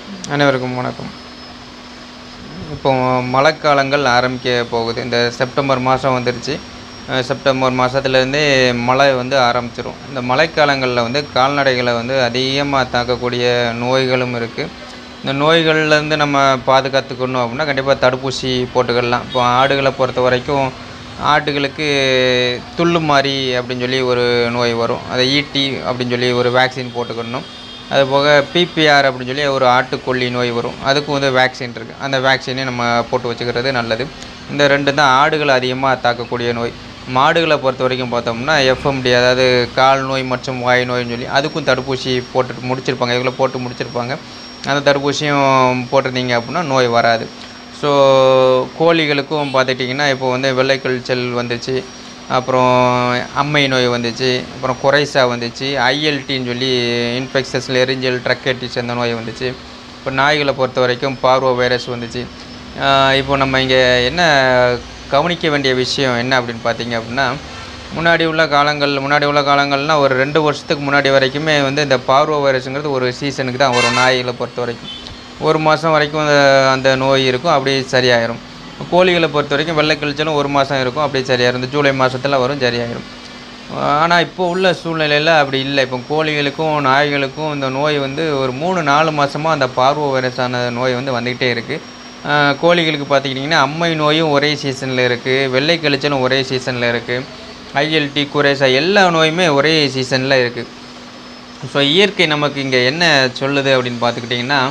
அனைவருக்கும் வணக்கம் இப்போ மழைக்காலங்கள் ஆரம்பிக்க போகுது இந்த செப்டம்பர் மாதம் வந்துருச்சு அஹ் செப்டம்பர் மாதத்துலேருந்தே மழை வந்து ஆரம்பிச்சிரும் இந்த மழைக்காலங்களில் வந்து கால்நடைகளை வந்து அதிகமாக தாக்கக்கூடிய நோய்களும் இருக்குது இந்த நோய்கள்லேருந்து நம்ம பாதுகாத்துக்கணும் அப்படின்னா கண்டிப்பாக தடுப்பூசி போட்டுக்கலாம் இப்போ ஆடுகளை பொறுத்த வரைக்கும் ஆட்டுகளுக்கு துள்ளு மாறி அப்படின்னு சொல்லி ஒரு நோய் வரும் அதை ஈட்டி அப்படின்னு சொல்லி ஒரு வேக்சின் போட்டுக்கணும் அது போக பிபிஆர் அப்படின்னு சொல்லி ஒரு ஆட்டுக்கொல்லி நோய் வரும் அதுக்கும் வந்து வேக்சின் இருக்குது அந்த வேக்சினையும் நம்ம போட்டு வச்சுக்கிறது நல்லது இந்த ரெண்டு தான் ஆடுகளை அதிகமாக தாக்கக்கூடிய நோய் மாடுகளை பொறுத்த வரைக்கும் பார்த்தோம்னா எஃப்எம்டி அதாவது கால் நோய் மற்றும் வாய் நோய்னு சொல்லி அதுக்கும் தடுப்பூசி போட்டு முடிச்சிருப்பாங்க இவ்வளோ போட்டு முடிச்சிருப்பாங்க அந்த தடுப்பூசியும் போட்டிருந்தீங்க அப்படின்னா நோய் வராது ஸோ கோழிகளுக்கும் பார்த்துட்டிங்கன்னா இப்போ வந்து வெள்ளைக்கழிச்சல் வந்துச்சு அப்புறம் அம்மை நோய் வந்துச்சு அப்புறம் குறைசா வந்துச்சு ஐஎல்டின்னு சொல்லி இன்ஃபெக்ஷஸில் எரிஞ்சல் ட்ரக்கேட்டிஸ் அந்த நோய் வந்துச்சு இப்போ நாய்களை பொறுத்த வரைக்கும் பார்வோ வைரஸ் வந்துச்சு ஆஹ் இப்போ நம்ம இங்கே என்ன கவனிக்க வேண்டிய விஷயம் என்ன அப்படின்னு பார்த்தீங்க அப்படின்னா முன்னாடி உள்ள காலங்கள் முன்னாடி உள்ள காலங்கள்னால் ஒரு ரெண்டு வருஷத்துக்கு முன்னாடி வரைக்குமே வந்து இந்த பார்வோ வைரஸுங்கிறது ஒரு சீசனுக்கு தான் வரும் நாய்களை பொறுத்த வரைக்கும் ஒரு மாதம் வரைக்கும் அந்த அந்த நோய் இருக்கும் அப்படியே சரியாயிரும் கோழிகளை பொறுத்த வரைக்கும் வெள்ளை கழிச்சலும் ஒரு மாதம் இருக்கும் அப்படியே சரியாயிரும் இந்த ஜூலை மாதத்தில் வரும் சரியாயிரும் ஆனால் இப்போ உள்ள சூழ்நிலையில் அப்படி இல்லை இப்போ கோழிகளுக்கும் நாய்களுக்கும் இந்த நோய் வந்து ஒரு மூணு நாலு மாதமாக அந்த பார்வோ வைரஸான நோய் வந்து வந்துக்கிட்டே இருக்குது கோழிகளுக்கு பார்த்துக்கிட்டிங்கன்னா அம்மை நோயும் ஒரே சீசனில் இருக்குது வெள்ளை கழிச்சலும் ஒரே சீசனில் இருக்குது ஐஎல்டி குரேசா எல்லா நோயுமே ஒரே சீசனில் இருக்குது ஸோ இயற்கை நமக்கு இங்கே என்ன சொல்லுது அப்படின்னு பார்த்துக்கிட்டிங்கன்னா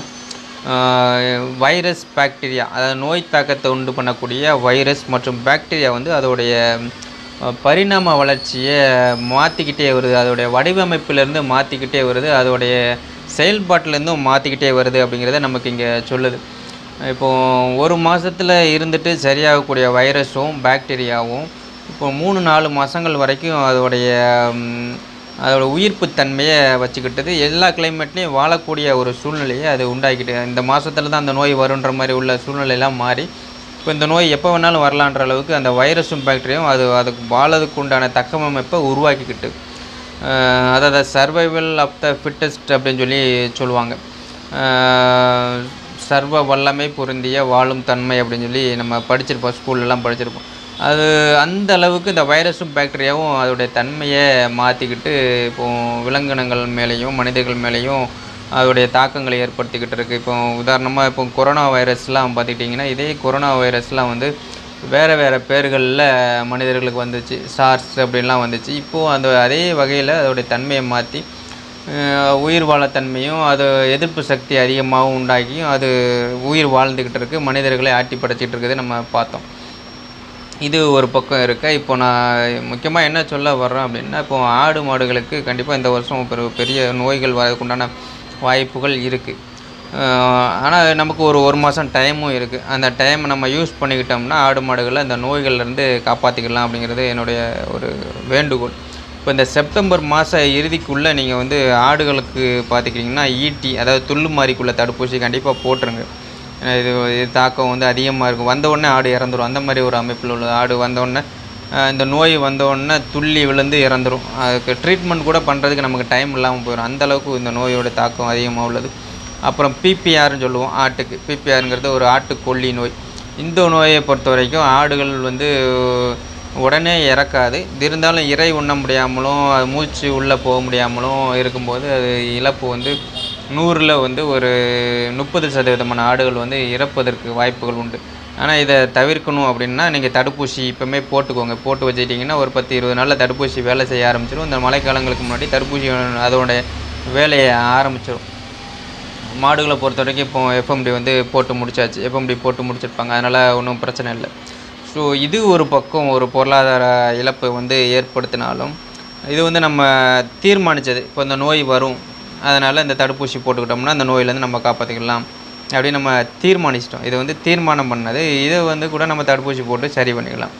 வைரஸ் பாக்டீரியா அதாவது நோய் தாக்கத்தை உண்டு பண்ணக்கூடிய வைரஸ் மற்றும் பாக்டீரியா வந்து அதோடைய அஹ், பரிணாம வளர்ச்சியை மாற்றிக்கிட்டே வருது அதோடைய வடிவமைப்பிலேருந்து மாற்றிக்கிட்டே வருது அதோடைய செயல்பாட்டிலேருந்தும் மாற்றிக்கிட்டே வருது அப்படிங்கிறத நமக்கு இங்கே சொல்லுது இப்போ ஒரு மாதத்தில் இருந்துட்டு சரியாகக்கூடிய வைரஸும் பாக்டீரியாவும் இப்போ மூணு நாலு மாதங்கள் வரைக்கும் அதோடைய ம், அதோட உயிர்ப்பு தன்மையை வச்சுக்கிட்டது எல்லா கிளைமேட்லேயும் வாழக்கூடிய ஒரு சூழ்நிலையை அது உண்டாக்கிட்டு இந்த மாதத்துல தான் அந்த நோய் வருன்ற மாதிரி உள்ள சூழ்நிலையெல்லாம் மாறி இப்போ இந்த நோய் எப்போ வேணாலும் வரலான்ற அளவுக்கு அந்த வைரஸும் பாக்டீரியாவும் அது அதுக்கு வாழறதுக்கு உண்டான தக்கமைப்பை உருவாக்கிக்கிட்டு அஹ் அதாவது சர்வைவல் ஆஃப் த ஃபிட்டஸ்ட் அப்படின்னு சொல்லி சொல்லுவாங்க அஹ் சர்வ வல்லமை பொருந்திய வாழும் தன்மை அப்படின்னு சொல்லி நம்ம படிச்சிருப்போம் ஸ்கூல்லலாம் படிச்சிருப்போம் அது அந்த அளவுக்கு இந்த வைரஸும் பாக்டீரியாவும் அதோடைய தன்மையை மாற்றிக்கிட்டு இப்போ விலங்கினங்கள் மேலேயும் மனிதர்கள் மேலேயும் அதோடைய தாக்கங்களை ஏற்படுத்திக்கிட்டு இருக்குது இப்போ உதாரணமாக இப்போ கொரோனா வைரஸ்லாம் பார்த்துக்கிட்டிங்கன்னா இதே கொரோனா வைரஸ்லாம் வந்து வேறு வேறு பேர்களில் மனிதர்களுக்கு வந்துச்சு சார்ஸ் அப்படின்லாம் வந்துச்சு இப்போது அந்த அதே வகையில் அதோடைய தன்மையை மாற்றி உயிர் வாழத்தன்மையும் அது எதிர்ப்பு சக்தி அதிகமாகவும் உண்டாக்கியும் அது உயிர் வாழ்ந்துக்கிட்டு இருக்குது மனிதர்களை ஆட்டி படைச்சிட்டு இருக்குது நம்ம பார்த்தோம் இது ஒரு பக்கம் இருக்க இப்போ நான் முக்கியமாக என்ன சொல்ல வர்றேன் அப்படின்னா இப்போ ஆடு மாடுகளுக்கு கண்டிப்பாக இந்த வருஷம் பெரு பெரிய நோய்கள் வரதுக்குண்டான வாய்ப்புகள் இருக்குது ஆனால் நமக்கு ஒரு ஒரு மாதம் டைமும் இருக்குது அந்த டைம் நம்ம யூஸ் பண்ணிக்கிட்டோம்னா ஆடு மாடுகளை அந்த நோய்கள்லேருந்து காப்பாற்றிக்கலாம் அப்படிங்கிறது என்னுடைய ஒரு வேண்டுகோள் இப்போ இந்த செப்டம்பர் மாத இறுதிக்குள்ளே நீங்கள் வந்து ஆடுகளுக்கு பார்த்துக்கிட்டிங்கன்னா ஈட்டி அதாவது துள்ளு மாறிக்குள்ள தடுப்பூசி கண்டிப்பாக போட்டுருங்க ஏன்னா இது இது தாக்கம் வந்து அதிகமாக இருக்கும் வந்த உடனே ஆடு இறந்துரும் அந்த மாதிரி ஒரு அமைப்பில் உள்ள ஆடு வந்த உடனே அஹ், இந்த நோய் வந்த உடனே துள்ளி விழுந்து இறந்துரும் அதுக்கு ட்ரீட்மெண்ட் கூட பண்ணுறதுக்கு நமக்கு டைம் இல்லாமல் போயிடும் அந்த அளவுக்கு இந்த நோயோட தாக்கம் அதிகமாக உள்ளது அப்புறம் பிபிஆர்னு சொல்லுவோம் ஆட்டுக்கு பிபிஆருங்கிறது ஒரு ஆட்டுக்கொல்லி நோய் இந்த நோயை பொறுத்த வரைக்கும் ஆடுகள் வந்து உடனே இறக்காது இது இருந்தாலும் இறை உண்ண முடியாமலும் அது மூச்சு உள்ளே போக முடியாமலும் இருக்கும்போது அது இழப்பு வந்து நூறில் வந்து ஒரு முப்பது சதவீதமான ஆடுகள் வந்து இறப்பதற்கு வாய்ப்புகள் உண்டு ஆனால் இதை தவிர்க்கணும் அப்படின்னா நீங்கள் தடுப்பூசி இப்போமே போட்டுக்கோங்க போட்டு வச்சுக்கிட்டிங்கன்னா ஒரு பத்து இருபது நாளில் தடுப்பூசி வேலை செய்ய ஆரம்பிச்சிடும் இந்த மழைக்காலங்களுக்கு முன்னாடி தடுப்பூசி அதோட வேலையை ஆரம்பிச்சிடும் மாடுகளை பொறுத்த வரைக்கும் இப்போ எஃப்எம்டி வந்து போட்டு முடிச்சாச்சு எஃப்எம்டி போட்டு முடிச்சிருப்பாங்க அதனால் ஒன்றும் பிரச்சனை இல்லை ஸோ இது ஒரு பக்கம் ஒரு பொருளாதார இழப்பை வந்து ஏற்படுத்தினாலும் இது வந்து நம்ம தீர்மானித்தது இப்போ இந்த நோய் வரும் அதனால் இந்த தடுப்பூசி போட்டுக்கிட்டோம்னா அந்த நோயிலேருந்து நம்ம காப்பாற்றிக்கலாம் அப்படின்னு நம்ம தீர்மானிச்சிட்டோம் இது வந்து தீர்மானம் பண்ணது இதை வந்து கூட நம்ம தடுப்பூசி போட்டு சரி பண்ணிக்கலாம்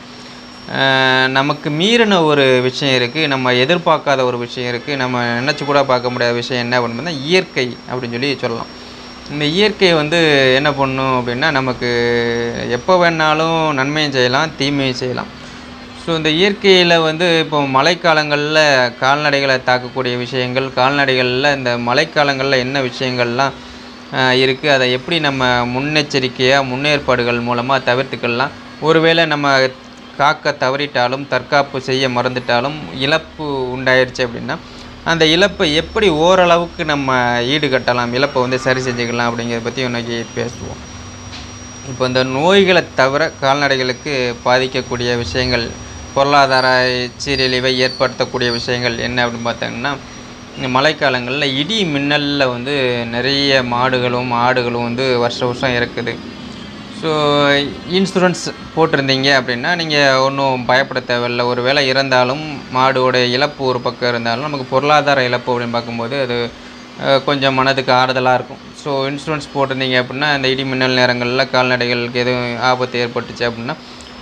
அஹ் நமக்கு மீறின ஒரு விஷயம் இருக்குது நம்ம எதிர்பார்க்காத ஒரு விஷயம் இருக்குது நம்ம நினச்சி கூட பார்க்க முடியாத விஷயம் என்ன அப்படின்னு பார்த்தா இயற்கை அப்படின்னு சொல்லி சொல்லலாம் இந்த இயற்கை வந்து என்ன பண்ணும் அப்படின்னா நமக்கு எப்போ வேணாலும் நன்மையும் செய்யலாம் தீமையும் செய்யலாம் ஸோ இந்த இயற்கையில் வந்து இப்போ மழைக்காலங்களில் கால்நடைகளை தாக்கக்கூடிய விஷயங்கள் கால்நடைகளில் இந்த மழைக்காலங்களில் என்ன விஷயங்கள்லாம் இருக்குது அதை எப்படி நம்ம முன்னெச்சரிக்கையாக முன்னேற்பாடுகள் மூலமாக தவிர்த்துக்கலாம் ஒருவேளை நம்ம காக்க தவறிட்டாலும் தற்காப்பு செய்ய மறந்துட்டாலும் இழப்பு உண்டாயிருச்சு அப்படின்னா அந்த இழப்பை எப்படி ஓரளவுக்கு நம்ம ஈடுகட்டலாம் இழப்பை வந்து சரி செஞ்சுக்கலாம் அப்படிங்கிறத பற்றி இன்னைக்கு பேசுவோம் இப்போ இந்த நோய்களை தவிர கால்நடைகளுக்கு பாதிக்கக்கூடிய விஷயங்கள் பொருளாதார சீரழிவை ஏற்படுத்தக்கூடிய விஷயங்கள் என்ன அப்படின்னு பார்த்தீங்கன்னா இந்த மழைக்காலங்களில் இடி மின்னலில் வந்து நிறைய மாடுகளும் ஆடுகளும் வந்து வருஷ வருஷம் இருக்குது ஸோ இன்சூரன்ஸ் போட்டிருந்தீங்க அப்படின்னா நீங்கள் ஒன்றும் பயப்பட தேவையில்லை ஒரு வேளை இறந்தாலும் மாடோட இழப்பு ஒரு பக்கம் இருந்தாலும் நமக்கு பொருளாதார இழப்பு அப்படின்னு பார்க்கும்போது அது அஹ், கொஞ்சம் மனதுக்கு ஆறுதலாக இருக்கும் ஸோ இன்சூரன்ஸ் போட்டிருந்தீங்க அப்படின்னா இந்த இடி மின்னல் நேரங்களில் கால்நடைகளுக்கு எதுவும் ஆபத்து ஏற்பட்டுச்சு அப்படின்னா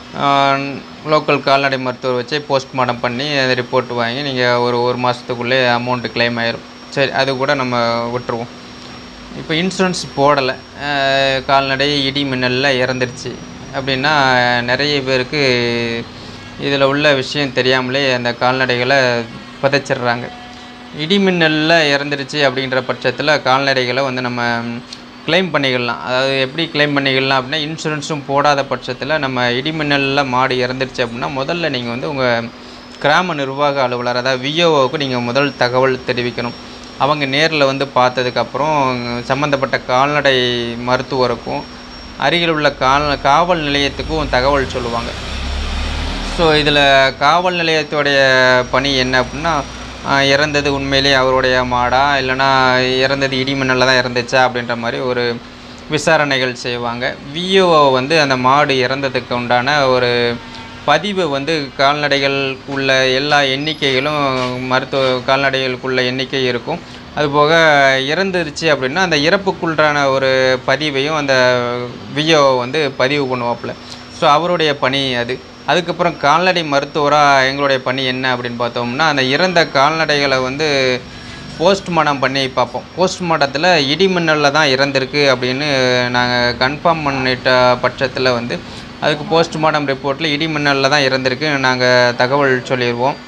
லோக்கல் கால்நடை மருத்துவர் வச்சு போஸ்ட்மார்ட்டம் பண்ணி அந்த ரிப்போர்ட் வாங்கி நீங்கள் ஒரு ஒரு மாதத்துக்குள்ளே அமௌண்ட்டு கிளைம் ஆயிரும் சரி அது கூட நம்ம விட்டுருவோம் இப்போ இன்சூரன்ஸ் போடலை கால்நடை இடி மின்னலில் இறந்துருச்சு அப்படின்னா நிறைய பேருக்கு இதில் உள்ள விஷயம் தெரியாமலே அந்த கால்நடைகளை புதைச்சிடுறாங்க இடி மின்னலில் இறந்துருச்சு அப்படின்ற பட்சத்தில் கால்நடைகளை வந்து நம்ம க்ளைம் பண்ணிக்கலாம் அதாவது எப்படி க்ளைம் பண்ணிக்கலாம் அப்படின்னா இன்சூரன்ஸும் போடாத பட்சத்தில் நம்ம இடி மின்னலில் மாடு இறந்துருச்சு அப்படின்னா முதல்ல நீங்கள் வந்து உங்கள் கிராம நிர்வாக அலுவலர் அதாவது விஓஓவுக்கு நீங்கள் முதல் தகவல் தெரிவிக்கணும் அவங்க நேரில் வந்து பார்த்ததுக்கப்புறம் சம்மந்தப்பட்ட கால்நடை மருத்துவருக்கும் அருகில் உள்ள கால் காவல் நிலையத்துக்கும் தகவல் சொல்லுவாங்க ஸோ இதில் காவல் நிலையத்துடைய பணி என்ன அப்படின்னா ஆஹ், இறந்தது உண்மையிலேயே அவருடைய மாடா இல்லைன்னா இறந்தது இடிமின்னலில் தான் இறந்துச்சா அப்படின்ற மாதிரி ஒரு விசாரணைகள் செய்வாங்க விஓஓ வந்து அந்த மாடு இறந்ததுக்கு உண்டான ஒரு பதிவு வந்து கால்நடைகளுக்குள்ள எல்லா எண்ணிக்கைகளும் மருத்துவ கால்நடைகளுக்குள்ள எண்ணிக்கை இருக்கும் அதுபோக இறந்துருச்சு அப்படின்னா அந்த இறப்புக்குள்ளான ஒரு பதிவையும் அந்த விஓ வந்து பதிவு பண்ணுவாப்புல ஸோ அவருடைய பணி அது அதுக்கப்புறம் கால்நடை மருத்துவராக எங்களுடைய பணி என்ன அப்படின்னு பார்த்தோம்னா அந்த இறந்த கால்நடைகளை வந்து போஸ்ட்மார்ட்டம் பண்ணி பார்ப்போம் போஸ்ட்மார்ட்டத்தில் இடிமின்னலில் தான் இறந்திருக்கு அப்படின்னு நாங்கள் கன்ஃபார்ம் பண்ணிட்ட பட்சத்தில் வந்து அதுக்கு போஸ்ட்மார்ட்டம் ரிப்போர்ட்டில் இடிமின்னலில் தான் இறந்திருக்கு நாங்கள் தகவல் சொல்லிடுவோம்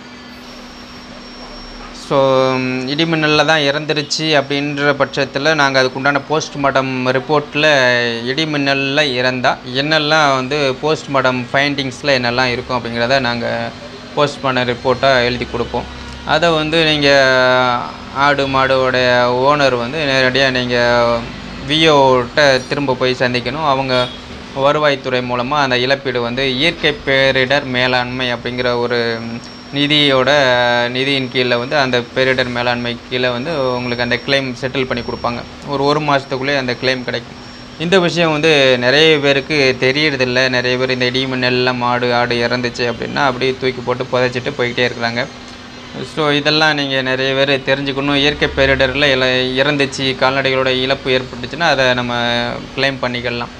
ஸோ இடிமின்னலில் தான் இறந்துருச்சு அப்படின்ற பட்சத்தில் நாங்கள் அதுக்குண்டான போஸ்ட்மார்ட்டம் ரிப்போர்ட்டில் இடிமின்னலில் இறந்தால் என்னெல்லாம் வந்து போஸ்ட்மார்ட்டம் ஃபைண்டிங்ஸில் என்னெல்லாம் இருக்கும் அப்படிங்கிறத நாங்கள் போஸ்ட்மார்ட்டம் ரிப்போர்ட்டாக எழுதி கொடுப்போம் அதை வந்து நீங்கள் ஆடு மாடோடைய ஓனர் வந்து நேரடியாக நீங்கள் விஓட்ட திரும்ப போய் சந்திக்கணும் அவங்க வருவாய்த்துறை மூலமாக அந்த இழப்பீடு வந்து இயற்கை பேரிடர் மேலாண்மை அப்படிங்கிற ஒரு நிதியோட நிதியின் கீழே வந்து அந்த பேரிடர் மேலாண்மை கீழே வந்து உங்களுக்கு அந்த கிளைம் செட்டில் பண்ணி கொடுப்பாங்க ஒரு ஒரு மாதத்துக்குள்ளே அந்த கிளைம் கிடைக்கும் இந்த விஷயம் வந்து நிறைய பேருக்கு தெரியறதில்ல நிறைய பேர் இந்த இடிமின்னல்லாம் மாடு ஆடு இறந்துச்சு அப்படின்னா அப்படியே தூக்கி போட்டு புதைச்சிட்டு போய்கிட்டே இருக்கிறாங்க ஸோ இதெல்லாம் நீங்கள் நிறைய பேர் தெரிஞ்சுக்கணும் இயற்கை பேரிடரில் இல இறந்துச்சு கால்நடைகளோட இழப்பு ஏற்பட்டுச்சுன்னா அதை நம்ம கிளைம் பண்ணிக்கலாம்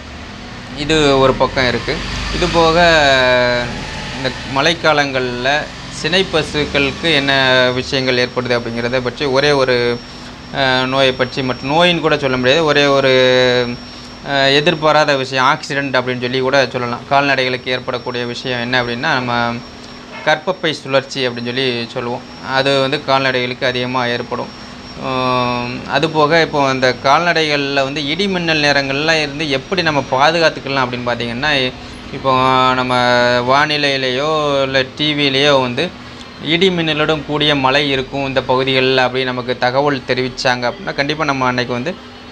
இது ஒரு பக்கம் இருக்குது இது போக இந்த மழைக்காலங்களில் சினை பசுக்களுக்கு என்ன விஷயங்கள் ஏற்படுது அப்படிங்கிறத பற்றி ஒரே ஒரு அஹ், நோயை பற்றி மற்றும் நோயின்னு கூட சொல்ல முடியாது ஒரே ஒரு அஹ், எதிர்பாராத விஷயம் ஆக்சிடெண்ட் அப்படின்னு சொல்லி கூட சொல்லலாம் கால்நடைகளுக்கு ஏற்படக்கூடிய விஷயம் என்ன அப்படின்னா நம்ம கர்ப்பப்பை சுழற்சி அப்படின்னு சொல்லி சொல்லுவோம் அது வந்து கால்நடைகளுக்கு அதிகமாக ஏற்படும் ஆம், அதுபோக இப்போ அந்த கால்நடைகளில் வந்து இடி மின்னல் நேரங்கள்லாம் இருந்து எப்படி நம்ம பாதுகாத்துக்கலாம் அப்படின்னு பார்த்தீங்கன்னா இப்போ நம்ம வானிலையிலேயோ இல்லை டிவிலேயோ வந்து இடி மின்னலுடன் கூடிய மழை இருக்கும் இந்த பகுதிகளில் அப்படி நமக்கு தகவல் தெரிவித்தாங்க அப்படின்னா கண்டிப்பாக நம்ம அன்னைக்கு வந்து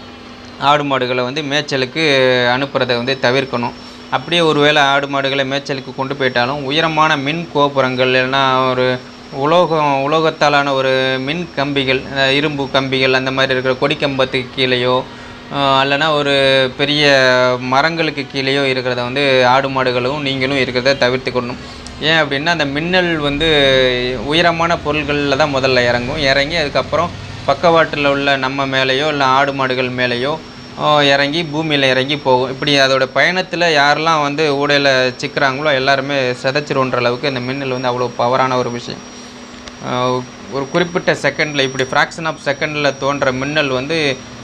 ஆடு மாடுகளை வந்து மேய்ச்சலுக்கு அனுப்புறதை வந்து தவிர்க்கணும் அப்படியே ஒருவேளை ஆடு மாடுகளை மேய்ச்சலுக்கு கொண்டு போயிட்டாலும் உயரமான மின் கோபுரங்கள் இல்லைன்னா ஒரு உலோகம் உலோகத்தாலான ஒரு மின் கம்பிகள் அஹ் இரும்பு கம்பிகள் அந்த மாதிரி இருக்கிற கொடி கம்பத்துக்கு கீழேயோ அஹ் இல்லைன்னா ஒரு பெரிய மரங்களுக்கு கீழேயோ இருக்கிறத வந்து ஆடு மாடுகளும் நீங்களும் இருக்கிறத தவிர்த்துக்கணும் ஏன் அப்படின்னா அந்த மின்னல் வந்து உயரமான பொருள்களில் தான் முதல்ல இறங்கும் இறங்கி அதுக்கப்புறம் பக்கவாட்டில் உள்ள நம்ம மேலேயோ இல்லை ஆடு மாடுகள் மேலேயோ ஆஹ் இறங்கி பூமியில் இறங்கி போகும் இப்படி அதோட பயணத்தில் யாரெல்லாம் வந்து ஊடையில் சிக்கிறாங்களோ எல்லாருமே சிதைச்சிருன்ற அளவுக்கு இந்த மின்னல் வந்து அவ்வளோ பவரான ஒரு விஷயம் ஆஹ் ஒரு குறிப்பிட்ட செகண்டில் இப்படி ஃப்ராக்ஷன் ஆஃப் செகண்டில் தோன்ற மின்னல் வந்து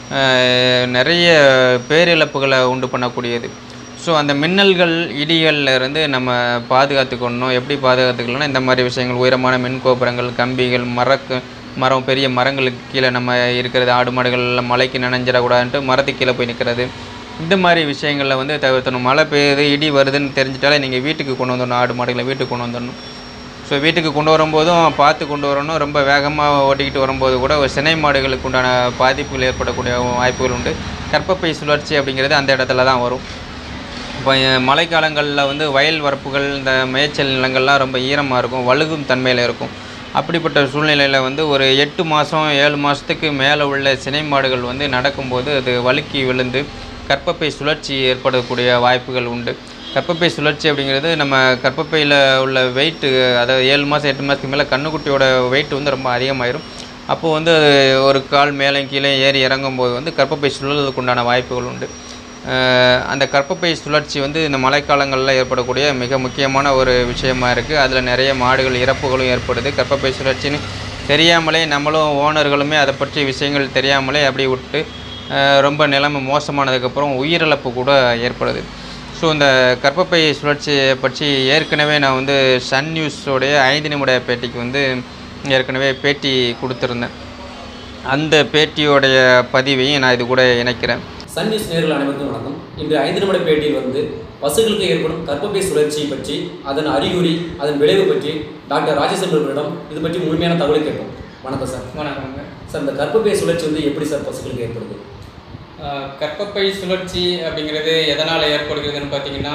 ஆஹ் நிறைய பேரிழப்புகளை உண்டு பண்ணக்கூடியது ஸோ அந்த மின்னல்கள் இடிகள்ல இருந்து நம்ம பாதுகாத்துக்கணும் எப்படி பாதுகாத்துக்கணும்னா இந்த மாதிரி விஷயங்கள் உயரமான மின் கோபுரங்கள் கம்பிகள் மரக்கு மரம் பெரிய மரங்களுக்கு கீழே நம்ம இருக்கிறது ஆடு மாடுகள் எல்லாம் மழைக்கு நனைஞ்சிடக்கூடாதுன்ட்டு மரத்துக்கு கீழே போய் நிற்கிறது இந்த மாதிரி விஷயங்களில் வந்து தவிர்த்தணும் மழை பெய்யுது இடி வருதுன்னு தெரிஞ்சிட்டாலே நீங்கள் வீட்டுக்கு கொண்டு வந்துடணும் ஆடு மாடுகளை வீட்டுக்கு கொண்டு வந்துடணும் ஸோ வீட்டுக்கு கொண்டு வரும்போதும் பார்த்து கொண்டு வரணும் ரொம்ப வேகமாக ஓட்டிக்கிட்டு வரும்போது கூட ஒரு சினை மாடுகளுக்கு உண்டான பாதிப்புகள் ஏற்படக்கூடிய வாய்ப்புகள் உண்டு கர்ப்பப்பை சுழற்சி அப்படிங்கிறது அந்த இடத்துல தான் வரும் இப்போ மழைக்காலங்களில் வந்து வயல் வரப்புகள் இந்த மேய்ச்சல் நிலங்கள்லாம் ரொம்ப ஈரமாக இருக்கும் வழுகும் தன்மையில் இருக்கும் அப்படிப்பட்ட சூழ்நிலையில் வந்து ஒரு எட்டு மாதம் ஏழு மாதத்துக்கு மேலே உள்ள சினை மாடுகள் வந்து நடக்கும்போது அது வழுக்கி விழுந்து கர்ப்பப்பை சுழற்சி ஏற்படக்கூடிய வாய்ப்புகள் உண்டு கர்ப்பப்பை சுழற்சி அப்படிங்கிறது நம்ம கர்ப்பப்பையில் உள்ள வெயிட்டு அதாவது ஏழு மாதம் எட்டு மாதத்துக்கு மேலே கண்ணுக்குட்டியோட வெயிட் வந்து ரொம்ப அதிகமாயிரும் அப்போது வந்து அது ஒரு கால் மேலே கீழே ஏறி இறங்கும்போது வந்து கர்ப்பப்பை சுழலுக்கு உண்டான வாய்ப்புகள் உண்டு அஹ் அந்த கர்ப்பப்பை சுழற்சி வந்து இந்த மழைக்காலங்களில் ஏற்படக்கூடிய மிக முக்கியமான ஒரு விஷயமா இருக்குது அதில் நிறைய மாடுகள் இறப்புகளும் ஏற்படுது கர்ப்பப்பை சுழற்சின்னு தெரியாமலே நம்மளும் ஓனர்களுமே அதை பற்றி விஷயங்கள் தெரியாமலே அப்படி விட்டு அஹ் ரொம்ப நிலைமை மோசமானதுக்கப்புறம் உயிரிழப்பு கூட ஏற்படுது ஸோ இந்த கர்ப்பப்பை சுழற்சியை பற்றி ஏற்கனவே நான் வந்து சன் நியூஸோடைய ஐந்து நிமிட பேட்டிக்கு வந்து ஏற்கனவே பேட்டி கொடுத்துருந்தேன் அந்த பேட்டியோடைய பதிவையும் நான் இது கூட இணைக்கிறேன் சன் நியூஸ் நேர்கள் அனைவருக்கும் வணக்கம் இன்று ஐந்து நிமிட பேட்டியில் வந்து பசுகளுக்கு ஏற்படும் கர்ப்பப்பை சுழற்சி பற்றி அதன் அறிகுறி அதன் விளைவு பற்றி டாக்டர் ராஜசேகரனிடம் இது பற்றி முழுமையான தகவலை கேட்போம் வணக்கம் சார் வணக்கங்க சார் இந்த கர்ப்பப்பை சுழற்சி வந்து எப்படி சார் பசுகளுக்கு ஏற்படுது ஆஹ் கர்ப்பப்பை சுழற்சி அப்படிங்கிறது எதனால் ஏற்படுகிறதுன்னு பார்த்தீங்கன்னா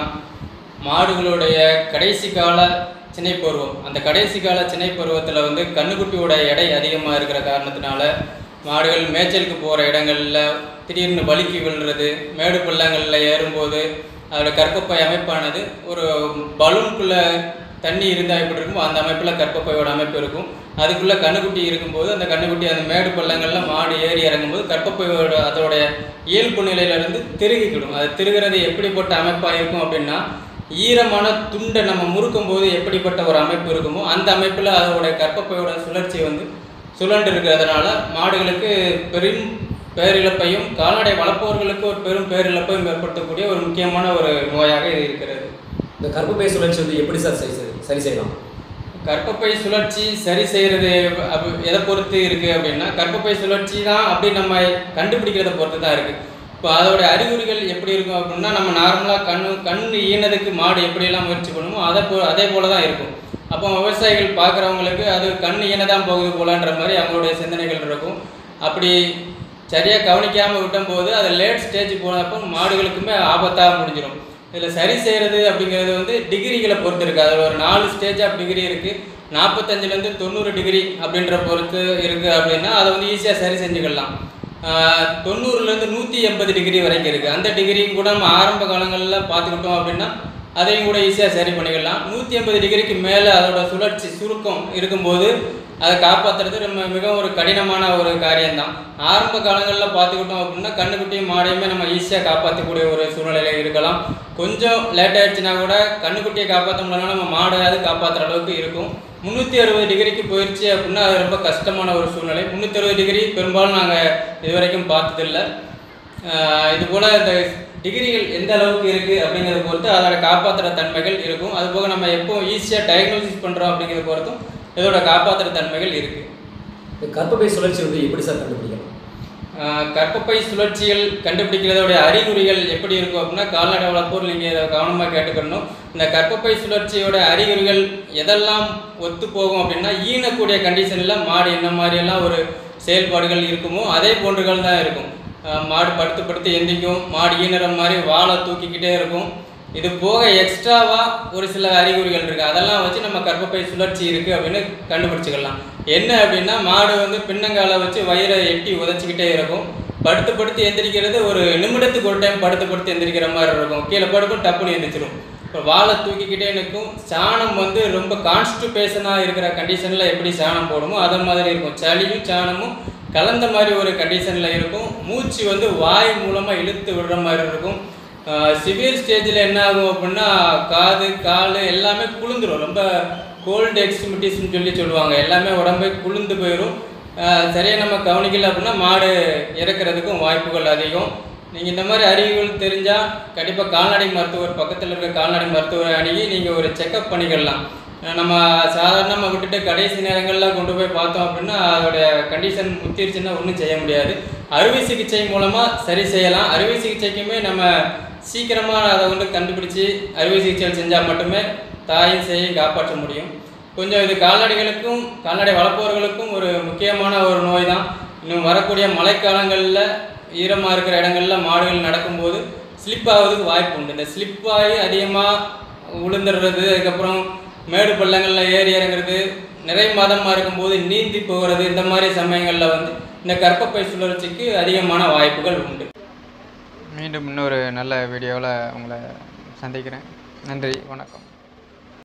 மாடுகளுடைய கடைசி கால சினைப்பருவம் அந்த கடைசி கால சினைப்பருவத்தில் வந்து கண்ணுக்குட்டியோட எடை அதிகமாக இருக்கிற காரணத்தினால மாடுகள் மேய்ச்சலுக்கு போகிற இடங்களில் திடீர்னு வலிக்கு விழுறது மேடு பள்ளங்களில் ஏறும்போது அதோட கர்ப்பப்பை அமைப்பானது ஒரு பலூனுக்குள்ளே தண்ணி இருந்தால் எப்படி இருக்குமோ அந்த அமைப்பில் கர்ப்பப்பையோட அமைப்பு இருக்கும் அதுக்குள்ளே கண்ணுக்குட்டி இருக்கும்போது அந்த கண்ணுக்குட்டி அந்த மேடு பள்ளங்கள்ல மாடு ஏறி இறங்கும்போது கர்ப்பப்பையோட அதோடைய இயல்பு நிலையிலிருந்து திருகிக்கிடும் அது திருகிறது எப்படிப்பட்ட அமைப்பாக இருக்கும் அப்படின்னா ஈரமான துண்டை நம்ம முறுக்கும் போது எப்படிப்பட்ட ஒரு அமைப்பு இருக்குமோ அந்த அமைப்பில் அதோட கர்ப்பப்பையோட சுழற்சி வந்து சுழன்று இருக்கிறதுனால மாடுகளுக்கு பெரும் பேரிழப்பையும் கால்நடை வளர்ப்பவர்களுக்கு ஒரு பெரும் பேரிழப்பையும் ஏற்படுத்தக்கூடிய ஒரு முக்கியமான ஒரு நோயாக இது இருக்கிறது இந்த கர்ப்பப்பை சுழற்சி வந்து எப்படி சார் சரி செய்- சரி செய்யலாம் கர்ப்பப்பை சுழற்சி சரி செய்கிறது அப்ப எதை பொறுத்து இருக்குது அப்படின்னா கர்ப்பப்பை சுழற்சி தான் அப்படி நம்ம கண்டுபிடிக்கிறத பொறுத்து தான் இருக்குது இப்போ அதோட அறிகுறிகள் எப்படி இருக்கும் அப்படின்னா நம்ம நார்மலாக கண்ணு கண் ஈனதுக்கு மாடு எப்படியெல்லாம் முயற்சி பண்ணுமோ அதை போ அதே போல தான் இருக்கும் அப்போ விவசாயிகள் பார்க்குறவங்களுக்கு அது கண் ஈன தான் போகுது போலன்ற மாதிரி அவங்களுடைய சிந்தனைகள் இருக்கும் அப்படி சரியாக கவனிக்காமல் விட்டும்போது அது லேட் ஸ்டேஜ் போனப்போ மாடுகளுக்குமே ஆபத்தாக முடிஞ்சிடும் இதில் சரி செய்கிறது அப்படிங்கிறது வந்து டிகிரிகளை பொறுத்து இருக்குது அதில் ஒரு நாலு ஸ்டேஜ் ஆஃப் டிகிரி இருக்குது நாற்பத்தஞ்சிலேருந்து தொண்ணூறு டிகிரி அப்படின்ற பொறுத்து இருக்குது அப்படின்னா அதை வந்து ஈஸியாக சரி செஞ்சுக்கலாம் ஆஹ் தொண்ணூறுலேருந்து நூற்றி எண்பது டிகிரி வரைக்கும் இருக்குது அந்த டிகிரியும் கூட நம்ம ஆரம்ப காலங்களில் பார்த்துக்கிட்டோம் அப்படின்னா அதையும் கூட ஈஸியாக சரி பண்ணிக்கலாம் நூற்றி எண்பது டிகிரிக்கு மேலே அதோட சுழற்சி சுருக்கம் இருக்கும்போது அதை காப்பாற்றுறது நம்ம மிகவும் ஒரு கடினமான ஒரு காரியம்தான் ஆரம்ப காலங்களில் பார்த்துக்கிட்டோம் அப்படின்னா கண்ணுக்குட்டியும் மாடையுமே நம்ம ஈஸியாக காப்பாற்றக்கூடிய ஒரு சூழ்நிலையில் இருக்கலாம் கொஞ்சம் லேட் ஆயிடுச்சுன்னா கூட கண்ணுக்குட்டியை காப்பாற்ற முடியலனா நம்ம மாடையாவது காப்பாற்றுற அளவுக்கு இருக்கும் முந்நூற்றி அறுபது டிகிரிக்கு போயிடுச்சு அப்படின்னா அது ரொம்ப கஷ்டமான ஒரு சூழ்நிலை முந்நூற்றி அறுபது டிகிரி பெரும்பாலும் நாங்கள் இது வரைக்கும் பார்த்ததில்லை ஆஹ் இது போல் இந்த டிகிரிகள் எந்த அளவுக்கு இருக்குது அப்படிங்கிறத பொறுத்து அதோட காப்பாற்றுற தன்மைகள் இருக்கும் அதுபோக நம்ம எப்போ ஈஸியாக டயக்னோசிஸ் பண்ணுறோம் அப்படிங்கிறத பொறுத்தும் இதோட காப்பாற்றுற தன்மைகள் இருக்குது இந்த கர்ப்பப்பை சுழற்சி வந்து எப்படி சார் கண்டுபிடிக்கலாம் ஆஹ் கர்ப்பப்பை சுழற்சிகள் கண்டுபிடிக்கிறதோடைய அறிகுறிகள் எப்படி இருக்கும் அப்படின்னா கால்நடை வளர்ப்போர் நீங்கள் இதை கவனமாக கேட்டுக்கணும் இந்த கர்ப்பப்பை சுழற்சியோட அறிகுறிகள் எதெல்லாம் ஒத்து போகும் அப்படின்னா ஈனக்கூடிய கண்டிஷனில் மாடு என்ன மாதிரியெல்லாம் ஒரு செயல்பாடுகள் இருக்குமோ அதே போன்றுகள் தான் இருக்கும் ஆஹ் மாடு படுத்து படுத்து எந்திக்கும் மாடு ஈனற மாதிரி வாழை தூக்கிக்கிட்டே இருக்கும் இது போக எக்ஸ்ட்ராவாக ஒரு சில அறிகுறிகள் இருக்குது அதெல்லாம் வச்சு நம்ம கர்ப்பப்பை சுழற்சி இருக்குது அப்படின்னு கண்டுபிடிச்சிக்கலாம் என்ன அப்படின்னா மாடு வந்து பின்னங்கால வச்சு வயிறை எட்டி உதச்சிக்கிட்டே இருக்கும் படுத்து படுத்து எந்திரிக்கிறது ஒரு நிமிடத்துக்கு ஒரு டைம் படுத்து படுத்து எந்திரிக்கிற மாதிரி இருக்கும் கீழே படுக்கும் டப்புன்னு எந்திரிச்சிரும் இப்போ வாழை தூக்கிக்கிட்டே நிற்கும் சாணம் வந்து ரொம்ப கான்ஸ்டிபேஷனாக இருக்கிற கண்டிஷனில் எப்படி சாணம் போடுமோ அதே மாதிரி இருக்கும் சளியும் சாணமும் கலந்த மாதிரி ஒரு கண்டிஷனில் இருக்கும் மூச்சு வந்து வாய் மூலமாக இழுத்து விடுற மாதிரி இருக்கும் சிவியர் ஸ்டேஜில் என்ன ஆகும் அப்படின்னா காது கால் எல்லாமே குளிந்துரும் ரொம்ப கோல்டு எக்ஸ்ட்ரிமிட்டிஸ்னு சொல்லி சொல்லுவாங்க எல்லாமே உடம்பே குளிர்ந்து போயிடும் சரியாக நம்ம கவனிக்கல அப்படின்னா மாடு இறக்கிறதுக்கும் வாய்ப்புகள் அதிகம் நீங்கள் இந்த மாதிரி அறிகுறிகள் தெரிஞ்சால் கண்டிப்பாக கால்நடை மருத்துவர் பக்கத்தில் இருக்க கால்நடை மருத்துவரை அணுகி நீங்கள் ஒரு செக்கப் பண்ணிக்கலாம் அஹ் நம்ம சாதாரணமாக விட்டுட்டு கடைசி நேரங்களில் கொண்டு போய் பார்த்தோம் அப்படின்னா அதோடைய கண்டிஷன் முத்திருச்சுன்னா ஒன்றும் செய்ய முடியாது அறுவை சிகிச்சை மூலமாக சரி செய்யலாம் அறுவை சிகிச்சைக்குமே நம்ம சீக்கிரமாக அதை வந்து கண்டுபிடிச்சி அறுவை சிகிச்சைகள் செஞ்சால் மட்டுமே தாயும் சேயும் காப்பாற்ற முடியும் கொஞ்சம் இது கால்நடைகளுக்கும் கால்நடை வளர்ப்பவர்களுக்கும் ஒரு முக்கியமான ஒரு நோய் தான் இன்னும் வரக்கூடிய மழைக்காலங்களில் ஈரமாக இருக்கிற இடங்கள்ல மாடுகள் நடக்கும்போது ஸ்லிப் ஆகிறதுக்கு வாய்ப்பு உண்டு இந்த ஸ்லிப் ஆகி அதிகமாக உளுந்துடுறது அதுக்கப்புறம் மேடு பள்ளங்களில் ஏறி இறங்குறது நிறைய மாதமாக இருக்கும்போது நீந்தி போகிறது இந்த மாதிரி சமயங்களில் வந்து இந்த கர்ப்பப்பை சுழற்சிக்கு அதிகமான வாய்ப்புகள் உண்டு மீண்டும் இன்னொரு நல்ல வீடியோவில் உங்களை சந்திக்கிறேன் நன்றி வணக்கம்